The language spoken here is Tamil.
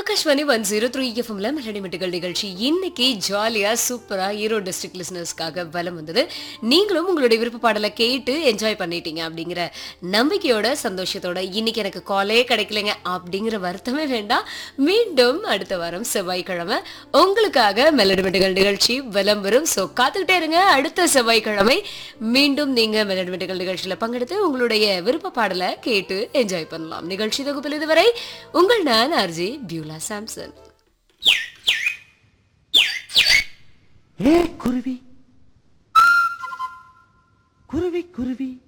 ஆகாஷ்வாணி ஒன் ஜீரோ த்ரீ எஃப்எம்ல மெலடிமெட்டுகள் நிகழ்ச்சி இன்னைக்கு ஜாலியா சூப்பரா ஈரோடு டிஸ்ட்ரிக்ட் லிசனர்ஸ்க்காக வலம் வந்தது நீங்களும் உங்களுடைய விருப்ப பாடலை கேட்டு என்ஜாய் பண்ணிட்டீங்க அப்படிங்கிற நம்பிக்கையோட சந்தோஷத்தோட இன்னைக்கு எனக்கு காலே கிடைக்கலைங்க அப்படிங்கிற வருத்தமே வேண்டாம் மீண்டும் அடுத்த வாரம் செவ்வாய்க்கிழமை உங்களுக்காக மெலடிமெட்டுகள் நிகழ்ச்சி வலம் வரும் ஸோ காத்துக்கிட்டே இருங்க அடுத்த செவ்வாய்க்கிழமை மீண்டும் நீங்க மெலடிமெட்டுகள் நிகழ்ச்சியில பங்கெடுத்து உங்களுடைய விருப்ப பாடலை கேட்டு என்ஜாய் பண்ணலாம் நிகழ்ச்சி தொகுப்பில் இதுவரை உங்கள் நான் ஆர்ஜி பியூலா சாம்சன் ஏ குருவி குருவி குருவி